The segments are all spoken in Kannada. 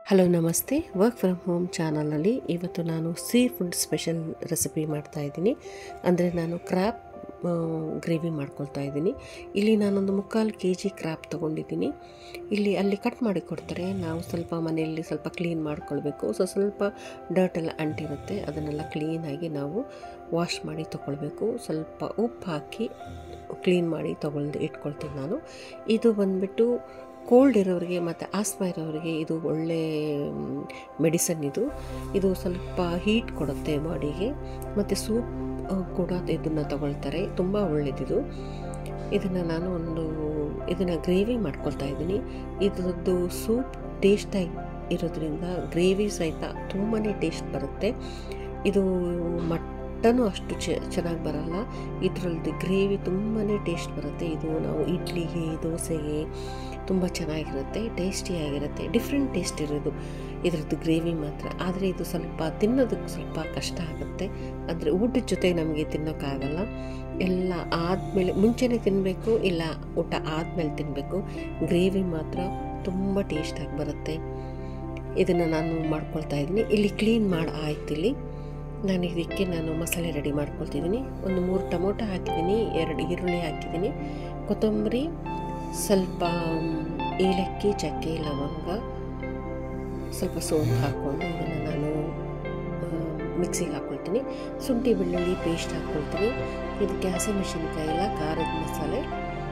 ಹಲೋ ನಮಸ್ತೆ ವರ್ಕ್ ಫ್ರಮ್ ಹೋಮ್ ಚಾನಲಲ್ಲಿ ಇವತ್ತು ನಾನು ಸೀ ಫುಡ್ ಸ್ಪೆಷಲ್ ರೆಸಿಪಿ ಮಾಡ್ತಾ ಇದ್ದೀನಿ ಅಂದರೆ ನಾನು ಕ್ರ್ಯಾಪ್ ಗ್ರೇವಿ ಮಾಡ್ಕೊಳ್ತಾ ಇದ್ದೀನಿ ಇಲ್ಲಿ ನಾನೊಂದು ಮುಕ್ಕಾಲು ಕೆ ಜಿ ಕ್ರ್ಯಾಪ್ ತೊಗೊಂಡಿದ್ದೀನಿ ಇಲ್ಲಿ ಅಲ್ಲಿ ಕಟ್ ಮಾಡಿ ಕೊಡ್ತಾರೆ ನಾವು ಸ್ವಲ್ಪ ಮನೆಯಲ್ಲಿ ಸ್ವಲ್ಪ ಕ್ಲೀನ್ ಮಾಡ್ಕೊಳ್ಬೇಕು ಸೊ ಸ್ವಲ್ಪ ಡರ್ಟ್ ಎಲ್ಲ ಅಂಟಿರುತ್ತೆ ಅದನ್ನೆಲ್ಲ ಕ್ಲೀನಾಗಿ ನಾವು ವಾಶ್ ಮಾಡಿ ತೊಗೊಳ್ಬೇಕು ಸ್ವಲ್ಪ ಉಪ್ಪು ಹಾಕಿ ಕ್ಲೀನ್ ಮಾಡಿ ತೊಗೊಳ್ದು ಇಟ್ಕೊಳ್ತೀನಿ ನಾನು ಇದು ಬಂದುಬಿಟ್ಟು ಕೋಲ್ಡ್ ಇರೋರಿಗೆ ಮತ್ತು ಆಸ್ಮಾ ಇರೋರಿಗೆ ಇದು ಒಳ್ಳೆ ಮೆಡಿಸನ್ ಇದು ಇದು ಸ್ವಲ್ಪ ಹೀಟ್ ಕೊಡುತ್ತೆ ಬಾಡಿಗೆ ಮತ್ತು ಸೂಪ್ ಕೂಡ ಇದನ್ನು ತಗೊಳ್ತಾರೆ ತುಂಬ ಒಳ್ಳೆಯದಿದು ಇದನ್ನು ನಾನು ಒಂದು ಇದನ್ನು ಗ್ರೇವಿ ಮಾಡ್ಕೊಳ್ತಾ ಇದ್ದೀನಿ ಇದ್ರದ್ದು ಸೂಪ್ ಟೇಸ್ಟಾಗಿ ಇರೋದ್ರಿಂದ ಗ್ರೇವಿ ಸಹಿತ ತುಂಬಾ ಟೇಸ್ಟ್ ಬರುತ್ತೆ ಇದು ಮಟನು ಅಷ್ಟು ಚೆನ್ನಾಗಿ ಬರಲ್ಲ ಇದರದ್ದು ಗ್ರೇವಿ ತುಂಬಾ ಟೇಸ್ಟ್ ಬರುತ್ತೆ ಇದು ನಾವು ಇಡ್ಲಿಗೆ ದೋಸೆಗೆ ತುಂಬ ಚೆನ್ನಾಗಿರುತ್ತೆ ಟೇಸ್ಟಿಯಾಗಿರುತ್ತೆ ಡಿಫ್ರೆಂಟ್ ಟೇಸ್ಟ್ ಇರೋದು ಇದರದ್ದು ಗ್ರೇವಿ ಮಾತ್ರ ಆದರೆ ಇದು ಸ್ವಲ್ಪ ತಿನ್ನೋದಕ್ಕೆ ಸ್ವಲ್ಪ ಕಷ್ಟ ಆಗುತ್ತೆ ಅಂದರೆ ಊಟದ ಜೊತೆ ನಮಗೆ ತಿನ್ನೋಕ್ಕಾಗಲ್ಲ ಎಲ್ಲ ಆದಮೇಲೆ ಮುಂಚೆನೇ ತಿನ್ನಬೇಕು ಇಲ್ಲ ಊಟ ಆದಮೇಲೆ ತಿನ್ನಬೇಕು ಗ್ರೇವಿ ಮಾತ್ರ ತುಂಬ ಟೇಸ್ಟಾಗಿ ಬರುತ್ತೆ ಇದನ್ನು ನಾನು ಮಾಡ್ಕೊಳ್ತಾ ಇದ್ದೀನಿ ಇಲ್ಲಿ ಕ್ಲೀನ್ ಮಾಡಿ ಆಯ್ತು ಇಲ್ಲಿ ನಾನು ಇದಕ್ಕೆ ನಾನು ಮಸಾಲೆ ರೆಡಿ ಮಾಡ್ಕೊಳ್ತಿದ್ದೀನಿ ಒಂದು ಮೂರು ಟೊಮೊಟೊ ಹಾಕಿದ್ದೀನಿ ಎರಡು ಈರುಳ್ಳಿ ಹಾಕಿದ್ದೀನಿ ಕೊತ್ತಂಬರಿ ಸ್ವಲ್ಪ ಏಲಕ್ಕಿ ಚಕ್ಕೆ ಲವಂಗ ಸ್ವಲ್ಪ ಸೋಂಪು ಹಾಕ್ಕೊಂಡು ಇದನ್ನು ನಾನು ಮಿಕ್ಸಿಗೆ ಹಾಕ್ಕೊಳ್ತೀನಿ ಶುಂಠಿ ಬೆಳ್ಳುಳ್ಳಿ ಪೇಸ್ಟ್ ಹಾಕ್ಕೊಳ್ತೀನಿ ಇದಕ್ಕೆ ಹಸಿಮೆಣಸಿನ್ಕಾಯಿ ಎಲ್ಲ ಖಾರದ ಮಸಾಲೆ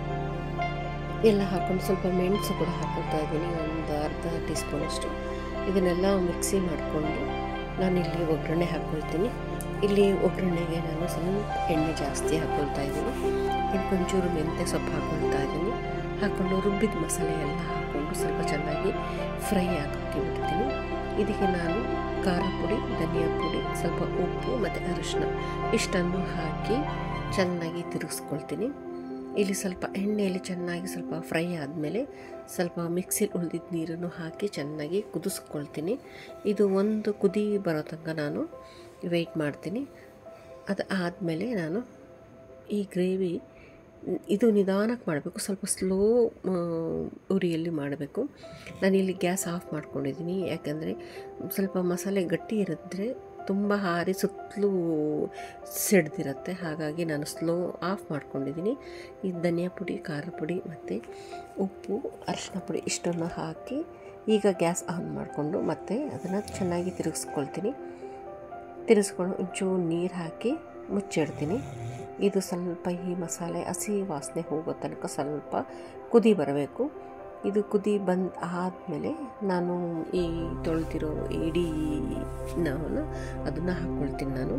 ಎಲ್ಲ ಹಾಕ್ಕೊಂಡು ಸ್ವಲ್ಪ ಮೆಣಸು ಕೂಡ ಹಾಕ್ಕೊಳ್ತಾ ಇದ್ದೀನಿ ಒಂದು ಅರ್ಧ ಟೀ ಸ್ಪೂನಷ್ಟು ಇದನ್ನೆಲ್ಲ ಮಿಕ್ಸಿ ಮಾಡಿಕೊಂಡು ನಾನಿಲ್ಲಿ ಒಗ್ಗರಣೆ ಹಾಕ್ಕೊಳ್ತೀನಿ ಇಲ್ಲಿ ಒಗ್ಗರಣೆಗೆ ನಾನು ಸ್ವಲ್ಪ ಎಣ್ಣೆ ಜಾಸ್ತಿ ಹಾಕ್ಕೊಳ್ತಾ ಇದ್ದೀನಿ ಇದಕ್ಕೊಂಚೂರು ಮೆಂತ್ಯ ಸೊಪ್ಪು ಹಾಕ್ಕೊಳ್ತಾ ಇದ್ದೀನಿ ಹಾಕ್ಕೊಂಡು ರುಬ್ಬಿದ ಮಸಾಲೆ ಎಲ್ಲ ಹಾಕ್ಕೊಂಡು ಸ್ವಲ್ಪ ಚೆನ್ನಾಗಿ ಫ್ರೈ ಹಾಕಿ ಬಿಡ್ತೀನಿ ಇದಕ್ಕೆ ನಾನು ಖಾರ ಪುಡಿ ಧನಿಯಾ ಪುಡಿ ಸ್ವಲ್ಪ ಉಪ್ಪು ಮತ್ತು ಅರಿಶಿನ ಇಷ್ಟನ್ನು ಹಾಕಿ ಚೆನ್ನಾಗಿ ತಿರುಗಿಸ್ಕೊಳ್ತೀನಿ ಇಲ್ಲಿ ಸ್ವಲ್ಪ ಎಣ್ಣೆಯಲ್ಲಿ ಚೆನ್ನಾಗಿ ಸ್ವಲ್ಪ ಫ್ರೈ ಆದಮೇಲೆ ಸ್ವಲ್ಪ ಮಿಕ್ಸಿಲಿ ಉಳಿದಿದ್ದ ನೀರನ್ನು ಹಾಕಿ ಚೆನ್ನಾಗಿ ಕುದಿಸ್ಕೊಳ್ತೀನಿ ಇದು ಒಂದು ಕುದಿ ಬರೋ ತನಕ ನಾನು ವೆಯ್ಟ್ ಮಾಡ್ತೀನಿ ಅದು ಆದಮೇಲೆ ನಾನು ಈ ಗ್ರೇವಿ ಇದು ನಿಧಾನಕ್ಕೆ ಮಾಡಬೇಕು ಸ್ವಲ್ಪ ಸ್ಲೋ ಉರಿಯಲ್ಲಿ ಮಾಡಬೇಕು ನಾನಿಲ್ಲಿ ಗ್ಯಾಸ್ ಆಫ್ ಮಾಡ್ಕೊಂಡಿದ್ದೀನಿ ಯಾಕಂದರೆ ಸ್ವಲ್ಪ ಮಸಾಲೆ ಗಟ್ಟಿ ಇರಿದ್ರೆ ತುಂಬ ಹಾರಿ ಸುತ್ತಲೂ ಸಿಡ್ದಿರುತ್ತೆ ಹಾಗಾಗಿ ನಾನು ಸ್ಲೋ ಆಫ್ ಮಾಡ್ಕೊಂಡಿದ್ದೀನಿ ಈ ಧನಿಯಾ ಪುಡಿ ಖಾರ ಪುಡಿ ಮತ್ತು ಉಪ್ಪು ಅರಿಶಿನ ಪುಡಿ ಇಷ್ಟನ್ನು ಹಾಕಿ ಈಗ ಗ್ಯಾಸ್ ಆನ್ ಮಾಡಿಕೊಂಡು ಮತ್ತೆ ಅದನ್ನು ಚೆನ್ನಾಗಿ ತಿರುಗಿಸ್ಕೊಳ್ತೀನಿ ತಿರುಗಿಸ್ಕೊಂಡು ಒಂಚೂರು ನೀರು ಹಾಕಿ ಮುಚ್ಚಿಡ್ತೀನಿ ಇದು ಸ್ವಲ್ಪ ಈ ಮಸಾಲೆ ಹಸಿ ವಾಸನೆ ಹೋಗೋ ತನಕ ಸ್ವಲ್ಪ ಕುದಿ ಬರಬೇಕು ಇದು ಕುದಿ ಬಂದು ಆದಮೇಲೆ ನಾನು ಈ ತೊಳೆದಿರೋ ಇಡೀ ನಾನು ಅದನ್ನು ಹಾಕ್ಕೊಳ್ತೀನಿ ನಾನು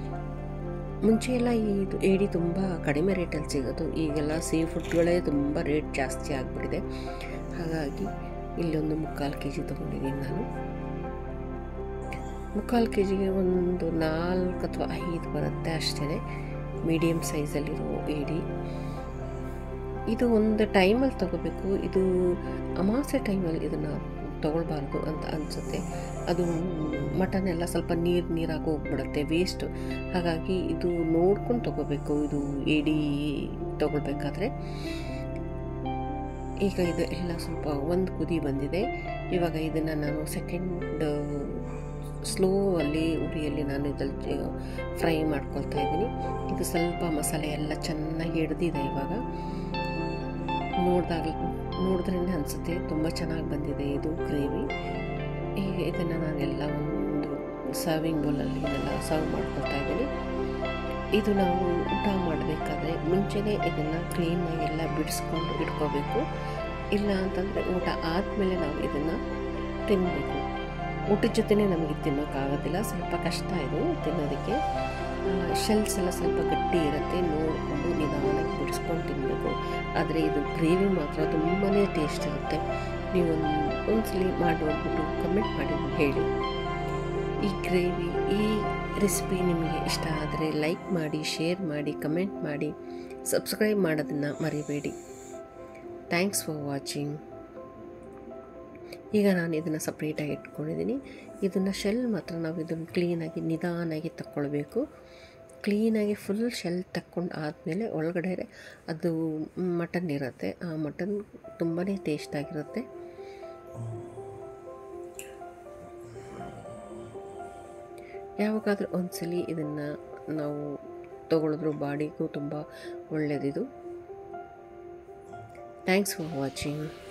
ಮುಂಚೆ ಎಲ್ಲ ಇದು ಏಡಿ ತುಂಬ ಕಡಿಮೆ ರೇಟಲ್ಲಿ ಸಿಗೋದು ಈಗೆಲ್ಲ ಸೀ ಫುಡ್ಗಳೇ ತುಂಬ ರೇಟ್ ಜಾಸ್ತಿ ಆಗಿಬಿಟ್ಟಿದೆ ಹಾಗಾಗಿ ಇಲ್ಲೊಂದು ಮುಕ್ಕಾಲು ಕೆ ಜಿ ತೊಗೊಂಡಿದ್ದೀನಿ ನಾನು ಮುಕ್ಕಾಲು ಕೆ ಜಿಗೆ ಒಂದು ನಾಲ್ಕು ಅಥವಾ ಐದು ಬರುತ್ತೆ ಅಷ್ಟೇ ಮೀಡಿಯಮ್ ಸೈಜಲ್ಲಿರೋ ಏಡಿ ಇದು ಒಂದು ಟೈಮಲ್ಲಿ ತೊಗೋಬೇಕು ಇದು ಅಮಾಸೆ ಟೈಮಲ್ಲಿ ಇದನ್ನು ತೊಗೊಳ್ಬಾರ್ದು ಅಂತ ಅನಿಸುತ್ತೆ ಅದು ಮಟನ್ ಎಲ್ಲ ಸ್ವಲ್ಪ ನೀರು ನೀರಾಗಿ ಹೋಗ್ಬಿಡುತ್ತೆ ವೇಸ್ಟು ಹಾಗಾಗಿ ಇದು ನೋಡ್ಕೊಂಡು ತೊಗೋಬೇಕು ಇದು ಏಡಿ ತೊಗೊಳ್ಬೇಕಾದ್ರೆ ಈಗ ಇದು ಎಲ್ಲ ಸ್ವಲ್ಪ ಒಂದು ಕುದಿ ಬಂದಿದೆ ಇವಾಗ ಇದನ್ನು ನಾನು ಸೆಕೆಂಡ್ ಸ್ಲೋ ಅಲ್ಲಿ ಉರಿಯಲ್ಲಿ ನಾನು ಇದ್ರಲ್ಲಿ ಫ್ರೈ ಮಾಡ್ಕೊಳ್ತಾ ಇದ್ದೀನಿ ಇದು ಸ್ವಲ್ಪ ಮಸಾಲೆ ಎಲ್ಲ ಚೆನ್ನಾಗಿ ಹಿಡ್ದಿದೆ ಇವಾಗ ನೋಡಿದಾಗ ನೋಡಿದ್ರೇ ಅನಿಸುತ್ತೆ ತುಂಬ ಚೆನ್ನಾಗಿ ಬಂದಿದೆ ಇದು ಗ್ರೇವಿ ಈಗ ಇದನ್ನು ನಾನೆಲ್ಲ ಒಂದು ಸರ್ವಿಂಗ್ ಬೌಲಲ್ಲಿ ಇದೆಲ್ಲ ಸರ್ವ್ ಮಾಡ್ಕೊಳ್ತಾ ಇದ್ದೀನಿ ಇದು ನಾವು ಊಟ ಮಾಡಬೇಕಾದ್ರೆ ಮುಂಚೆನೇ ಇದನ್ನು ಕ್ಲೀನಾಗಿ ಎಲ್ಲ ಬಿಡಿಸ್ಕೊಂಡು ಇಟ್ಕೋಬೇಕು ಇಲ್ಲ ಅಂತಂದರೆ ಊಟ ಆದಮೇಲೆ ನಾವು ಇದನ್ನು ತಿನ್ನಬೇಕು ಊಟದ ಜೊತೆನೇ ನಮಗೆ ತಿನ್ನೋಕ್ಕಾಗೋದಿಲ್ಲ ಸ್ವಲ್ಪ ಕಷ್ಟ ಇದು ತಿನ್ನೋದಕ್ಕೆ ಶೆಲ್ಸ್ ಎಲ್ಲ ಸ್ವಲ್ಪ ಗಟ್ಟಿ ಇರುತ್ತೆ ನೋಡಿಕೊಂಡು ನಿಧಾನಕ್ಕೆ ಬಿಡಿಸ್ಕೊಂಡು ತಿನ್ನಬೇಕು ಆದರೆ ಇದು ಗ್ರೇವಿ ಮಾತ್ರ ತುಂಬಾ ಟೇಸ್ಟ್ ಇರುತ್ತೆ ನೀವು ಒಂದು ಒಂದ್ಸಲಿ ಮಾಡಿ ನೋಡ್ಬಿಟ್ಟು ಕಮೆಂಟ್ ಮಾಡಿ ಹೇಳಿ ಈ ಗ್ರೇವಿ ಈ ರೆಸಿಪಿ ನಿಮಗೆ ಇಷ್ಟ ಆದರೆ ಲೈಕ್ ಮಾಡಿ ಶೇರ್ ಮಾಡಿ ಕಮೆಂಟ್ ಮಾಡಿ ಸಬ್ಸ್ಕ್ರೈಬ್ ಮಾಡೋದನ್ನು ಮರಿಬೇಡಿ ಥ್ಯಾಂಕ್ಸ್ ಫಾರ್ ವಾಚಿಂಗ್ ಈಗ ನಾನು ಇದನ್ನು ಸಪ್ರೇಟಾಗಿ ಇಟ್ಕೊಂಡಿದ್ದೀನಿ ಇದನ್ನು ಶೆಲ್ ಮಾತ್ರ ನಾವು ಇದನ್ನು ಕ್ಲೀನಾಗಿ ನಿಧಾನಾಗಿ ತಕ್ಕೊಳ್ಬೇಕು ಕ್ಲೀನಾಗಿ ಫುಲ್ ಶೆಲ್ ತಕ್ಕೊಂಡು ಆದಮೇಲೆ ಒಳಗಡೆ ಅದು ಮಟನ್ ಇರುತ್ತೆ ಆ ಮಟನ್ ತುಂಬಾ ಟೇಸ್ಟಾಗಿರುತ್ತೆ ಯಾವಾಗಾದರೂ ಒಂದ್ಸಲಿ ಇದನ್ನು ನಾವು ತಗೊಳಿದ್ರು ಬಾಡಿಗೂ ತುಂಬ ಒಳ್ಳೆಯದಿದು ಥ್ಯಾಂಕ್ಸ್ ಫಾರ್ ವಾಚಿಂಗ್